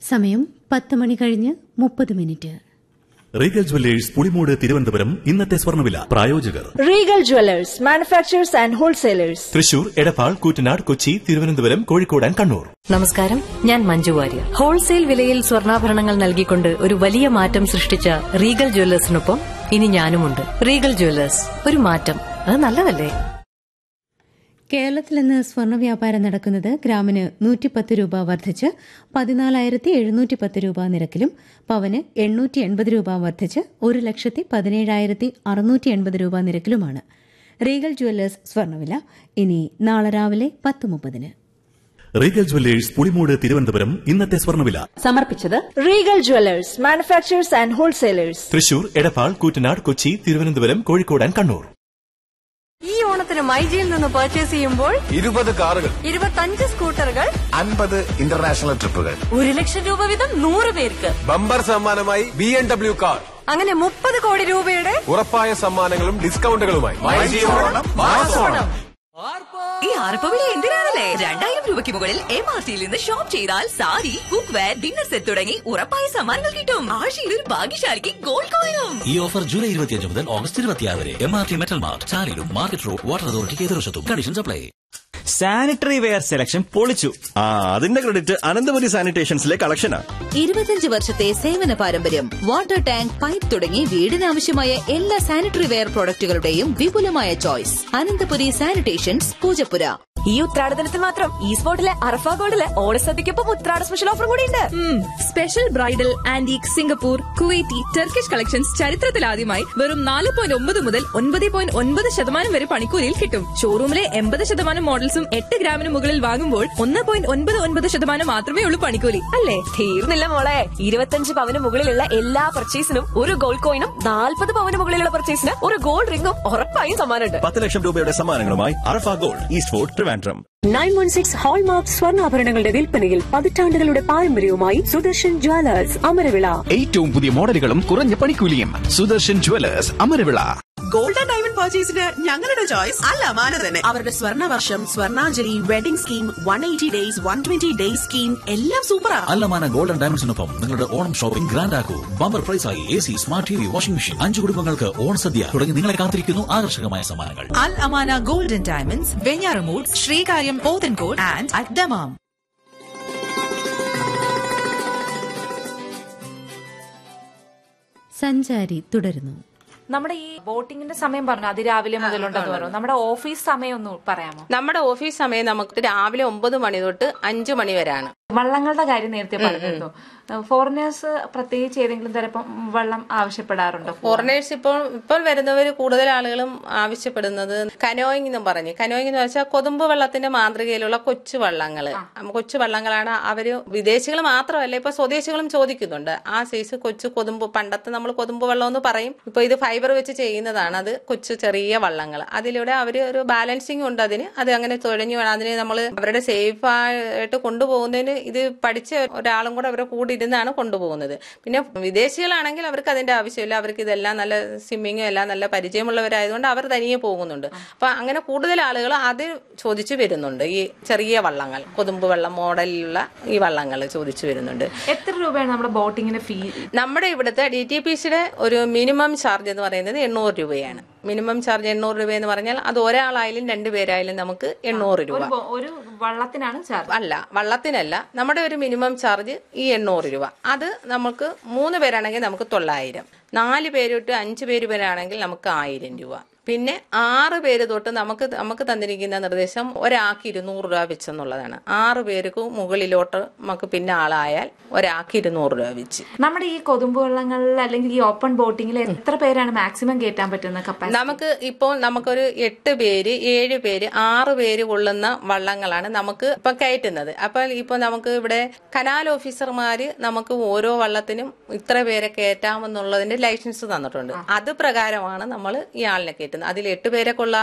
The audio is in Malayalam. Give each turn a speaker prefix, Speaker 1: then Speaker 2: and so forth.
Speaker 1: സമയം പത്ത് മണി കഴിഞ്ഞ് മുപ്പത് minute
Speaker 2: Regal Jewellers Pulimoodu Thiruvananthapuram ഇന്നത്തെ സ്വർണ്ണവില പ്രായോജകർ
Speaker 3: Regal Jewellers manufacturers and wholesalers
Speaker 2: Thrissur Edappal Koottanad Kochi Thiruvananthapuram Kozhikode and Kannur
Speaker 4: നമസ്കാരം ഞാൻ മഞ്ജു വാര്യർ ഹോൾസെയിൽ വിലയിൽ സ്വർണ്ണാഭരണങ്ങൾ നൽകിക്കൊണ്ട് ഒരു വലിയ മാറ്റം സൃഷ്ടിച്ച റീഗൽ ജ്വല്ലേഴ്സിനൊപ്പം ഇനി ഞാനുമുണ്ട് റീഗൽ ജ്വല്ലേഴ്സ് ഒരു മാറ്റം അത് നല്ലതല്ലേ
Speaker 1: കേരളത്തിൽ ഇന്ന് സ്വർണ്ണ വ്യാപാരം നടക്കുന്നത് ഗ്രാമിന് നൂറ്റിപ്പത്ത് രൂപ വർദ്ധിച്ച് പതിനാലായിരത്തി എഴുന്നൂറ്റി പത്ത് രൂപ നിരക്കിലും പവന് എണ്ണൂറ്റി എൺപത് രൂപ വർദ്ധിച്ച് ഒരു ലക്ഷത്തി പതിനേഴായിരത്തി അറുന്നൂറ്റി എൺപത് രൂപ നിരക്കിലുമാണ് റീഗൽ ജുവല്ലേഴ്സ് സ്വർണ്ണവില ഇനി നാളെ രാവിലെ പത്ത് മുപ്പതിന്
Speaker 2: റീഗൽ ജുവല്ലേഴ്സ് പുളിമൂട് തിരുവനന്തപുരം ഇന്നത്തെ സ്വർണ്ണവില
Speaker 4: സമർപ്പിച്ചത്
Speaker 3: Regal Jewellers manufacturers and wholesalers
Speaker 2: Thrissur Edappal Koottanad Kochi Thiruvananthapuram Kozhikode and Kannur
Speaker 4: ഈ ഓണത്തിന് മൈജിയിൽ നിന്ന് പർച്ചേസ് ചെയ്യുമ്പോൾ
Speaker 5: ഇരുപത് കാറുകൾ
Speaker 4: ഇരുപത്തഞ്ച് സ്കൂട്ടറുകൾ
Speaker 5: അൻപത് ഇന്റർനാഷണൽ ട്രിപ്പുകൾ
Speaker 4: ഒരു ലക്ഷം രൂപ വീതം നൂറ് പേർക്ക്
Speaker 5: ബമ്പർ സമ്മാനമായി ബി എം ഡബ്ല്യു കാർ
Speaker 4: അങ്ങനെ മുപ്പത് കോടി രൂപയുടെ
Speaker 5: ഉറപ്പായ സമ്മാനങ്ങളും ഡിസ്കൗണ്ടുകളുമായി
Speaker 6: ഈ ആർപ്പവിളി എന്തിനാണല്ലേ രണ്ടായിരം രൂപയ്ക്ക് മുകളിൽ എം ആർ ടിയിൽ നിന്ന് ഷോപ്പ് ചെയ്താൽ sari cookware dinner set തുടങ്ങി ഉറപ്പായ സമ്മാനങ്ങൾ കിട്ടും ആഴ്ചയിൽ ഒരു ഭാഗ്യശാലിക്ക് ഗോൾഡ് കോയിനും
Speaker 7: ഈ ഓഫർ ജൂലൈ ഇരുപത്തിയഞ്ച് മുതൽ ഓഗസ്റ്റ് ഇരുപത്തിയാറ് വരെ M R T metal mart ചാലിലും മാർക്കറ്റ് റോഡ് വാട്ടർ അതോറിറ്റിക്ക് എതിർവശത്തും conditions apply
Speaker 8: sanitary ware selection പൊളിച്ചു
Speaker 9: ആ അതിന്റെ ക്രെഡിറ്റ് അനന്തപുരി സാനിറ്റേഷൻസിലെ കളക്ഷനാ
Speaker 6: ഇരുപത്തിയഞ്ച് വർഷത്തെ സേവന പാരമ്പര്യം വാട്ടർ ടാങ്ക് പൈപ്പ് തുടങ്ങി വീടിനാവശ്യമായ എല്ലാ സാനിറ്ററി വെയർ പ്രോഡക്റ്റുകളുടെയും വിപുലമായ ചോയ്സ് അനന്തപുരി സാനിറ്റേഷൻസ് പൂജപ്പുര
Speaker 10: ഈ ഉത്രാടദിനത്തിൽ മാത്രം ഈ സ്പോട്ടിലെ അറഫ ഗോൾഡിലെ ഓണസദ്യക്കൊപ്പം ഉത്രാട സ്പെഷ്യൽ ഓഫർ കൂടി ഉണ്ട്
Speaker 11: special bridal antique Singapore Kuwaiti Turkish collections ചരിത്രത്തിലാദ്യമായി വെറും നാല് പോയിന്റ് ഒമ്പത് മുതൽ ഒൻപത് പോയിന്റ് ഒൻപത് ശതമാനം വരെ പണിക്കൂലിയിൽ കിട്ടും ഷോറൂമിലെ എൺപത് ശതമാനം മോഡൽസും എട്ട് ഗ്രാമിന് മുകളിൽ വാങ്ങുമ്പോൾ ഒന്ന് പോയിന്റ് ഒൻപത് ഒൻപത് ശതമാനം മാത്രമേ ഉള്ളൂ പണിക്കൂലി അല്ലേ
Speaker 10: തീർന്നില്ല മോളെ ഇരുപത്തഞ്ച് പവന് മുകളിലുള്ള എല്ലാ പർച്ചേസിനും ഒരു ഗോൾഡ് കോയിനും നാൽപ്പത് പവന് മുകളിലുള്ള പർച്ചേസിന് ഒരു ഗോൾഡ് റിംഗും ഉറപ്പായും സമ്മാനമുണ്ട്
Speaker 9: പത്ത് ലക്ഷം രൂപയുടെ സമ്മാനങ്ങളുമായി Arafa gold East Fort Trivandrum
Speaker 12: nine one six hallmark സ്വർണ്ണാഭരണങ്ങളുടെ വിൽപ്പനയിൽ പതിറ്റാണ്ടുകളുടെ പാരമ്പര്യവുമായി സുദർശൻ ജ്വല്ലേഴ്സ് അമരവിള
Speaker 13: ഏറ്റവും പുതിയ മോഡലുകളും കുറഞ്ഞ പണിക്കൂലിയും Sudarshan jewellers Amaravila
Speaker 14: gold and diamond പർച്ചേസിന് ഞങ്ങളുടെ ചോയ്സ് അല്ല മാന തന്നെ അവരുടെ സ്വർണ്ണ വർഷം സ്വർണ്ണാഞ്ജലി wedding scheme one eighty days one twenty days scheme എല്ലാം സൂപ്പറാ
Speaker 7: അല്ലമാന ഗോൾഡൻ ഡയമണ്ട്സിനൊപ്പം നിങ്ങളുടെ ഓണം ഷോപ്പിംഗ് ഗ്രാൻഡ് ആക്കൂ ബമ്പർ പ്രൈസായി A C smart T V washing machine അഞ്ചു കുടുംബങ്ങൾക്ക് ഓൺ സദ്യ തുടങ്ങി നിങ്ങളെ കാത്തിരിക്കുന്നു ആകർഷകമായ സമ്മാനങ്ങൾ
Speaker 15: Al Amana golden diamonds Venjaramoodu Sreekaryam Pothencode and at Dammam
Speaker 1: സഞ്ചാരി തുടരുന്നു
Speaker 16: നമ്മുടെ ഈ വോട്ടിംഗിന്റെ സമയം പറഞ്ഞു അതിരാവിലെ മുതലുണ്ടെന്ന് പറഞ്ഞു നമ്മുടെ ഓഫീസ് സമയം ഒന്ന് പറയാമോ
Speaker 17: നമ്മുടെ ഓഫീസ് സമയം നമുക്ക് രാവിലെ ഒമ്പത് മണി തൊട്ട് അഞ്ചു മണി വരെയാണ്
Speaker 16: വള്ളങ്ങളുടെ കാര്യം നേരത്തെ പറഞ്ഞിരുന്നു ഫോറിനേഴ്സ് പ്രത്യേകിച്ച് ഏതെങ്കിലും തരം വെള്ളം ആവശ്യപ്പെടാറുണ്ടോ
Speaker 17: ഫോറിനേഴ്സ് ഇപ്പോൾ ഇപ്പോൾ വരുന്നവർ കൂടുതൽ ആളുകളും ആവശ്യപ്പെടുന്നത് കനോയിങ് എന്ന് പറഞ്ഞ് കനോയിങ് എന്ന് വെച്ചാൽ കൊതുമ്പ് വെള്ളത്തിന്റെ മാതൃകയിലുള്ള കൊച്ചു വള്ളങ്ങൾ കൊച്ചു വള്ളങ്ങളാണ് അവര് വിദേശികൾ മാത്രമല്ല ഇപ്പൊ സ്വദേശികളും ചോദിക്കുന്നുണ്ട് ആ സൈസ് കൊച്ചു കൊതുമ്പ് പണ്ടത്തെ നമ്മൾ കൊതുമ്പ് വെള്ളം എന്ന് പറയും ഇപ്പൊ ഇത് ഫൈബർ വെച്ച് ചെയ്യുന്നതാണ് അത് കൊച്ചു ചെറിയ വള്ളങ്ങൾ അതിലൂടെ അവർ ഒരു ബാലൻസിങ് ഉണ്ട് അതിന് അത് അങ്ങനെ തുഴഞ്ഞു വേണം അതിന് നമ്മൾ അവരുടെ സേഫ് ആയിട്ട് കൊണ്ടുപോകുന്നതിന് ഇത് പഠിച്ച ഒരാളും കൂടെ അവരെ കൂടെ ഇരുന്നാണ് കൊണ്ടുപോകുന്നത് പിന്നെ വിദേശികളാണെങ്കിൽ അവർക്ക് അതിന്റെ ആവശ്യമില്ല അവർക്ക് ഇതെല്ലാം നല്ല സ്വിമ്മിങ്ങും എല്ലാം നല്ല പരിചയമുള്ളവരായതുകൊണ്ട് അവർ തനിയെ പോകുന്നുണ്ട് അപ്പൊ അങ്ങനെ കൂടുതൽ ആളുകൾ അത് ചോദിച്ചു വരുന്നുണ്ട് ഈ ചെറിയ വള്ളങ്ങൾ കൊതുമ്പ് വെള്ളം മോഡലിലുള്ള ഈ വള്ളങ്ങൾ ചോദിച്ചു വരുന്നുണ്ട്
Speaker 16: എത്ര രൂപയാണ് നമ്മുടെ ബോട്ടിങ്ങിന് ഫീ
Speaker 17: നമ്മുടെ ഇവിടുത്തെ ഡി ടി പി സിയുടെ ഒരു മിനിമം ചാർജ് എന്ന് പറയുന്നത് എണ്ണൂറ് രൂപയാണ് മിനിമം ചാർജ് എണ്ണൂറ് രൂപ എന്ന് പറഞ്ഞാൽ അത് ഒരാളായാലും രണ്ടുപേരായാലും നമുക്ക് എണ്ണൂറ് രൂപ
Speaker 16: ഒരു വള്ളത്തിനാണ് ചാർജ്
Speaker 17: അല്ല വള്ളത്തിനല്ല നമ്മുടെ ഒരു മിനിമം ചാർജ് ഈ എണ്ണൂറ് രൂപ അത് നമുക്ക് മൂന്ന് പേരാണെങ്കിൽ നമുക്ക് തൊള്ളായിരം നാല് പേര് തൊട്ട് അഞ്ച് പേര് വരാണെങ്കിൽ നമുക്ക് ആയിരം രൂപ പിന്നെ ആറ് പേര് തൊട്ട് നമുക്ക് നമുക്ക് തന്നിരിക്കുന്ന നിർദ്ദേശം ഒരാൾക്ക് ഇരുന്നൂറ് രൂപ വെച്ചെന്നുള്ളതാണ് ആറ് പേർക്ക് മുകളിലോട്ട് നമുക്ക് പിന്നെ ആളായാൽ ഒരാൾക്ക് ഇരുന്നൂറ് രൂപ വെച്ച്
Speaker 16: നമ്മുടെ ഈ കൊതുമ്പ് വള്ളങ്ങളിൽ അല്ലെങ്കിൽ ഈ ഓപ്പൺ ബോട്ടിങ്ങിൽ എത്ര പേരാണ് മാക്സിമം കയറ്റാൻ പറ്റുന്ന കപ്പാസിറ്റി
Speaker 17: നമുക്ക് ഇപ്പോൾ നമുക്കൊരു എട്ട് പേര് ഏഴ് പേര് ആറ് പേര് കൊള്ളുന്ന വള്ളങ്ങളാണ് നമുക്ക് ഇപ്പൊ കയറ്റുന്നത് അപ്പൊ ഇപ്പൊ നമുക്ക് ഇവിടെ കനാൽ ഓഫീസർമാര് നമുക്ക് ഓരോ വള്ളത്തിനും ഇത്ര പേരെ കയറ്റാമെന്നുള്ളതിന്റെ ലൈസൻസ് തന്നിട്ടുണ്ട് അത് പ്രകാരമാണ് നമ്മൾ ഈ ആളിനെ കയറ്റുന്നത് അതിൽ എട്ട് പേരെ കൊള്ള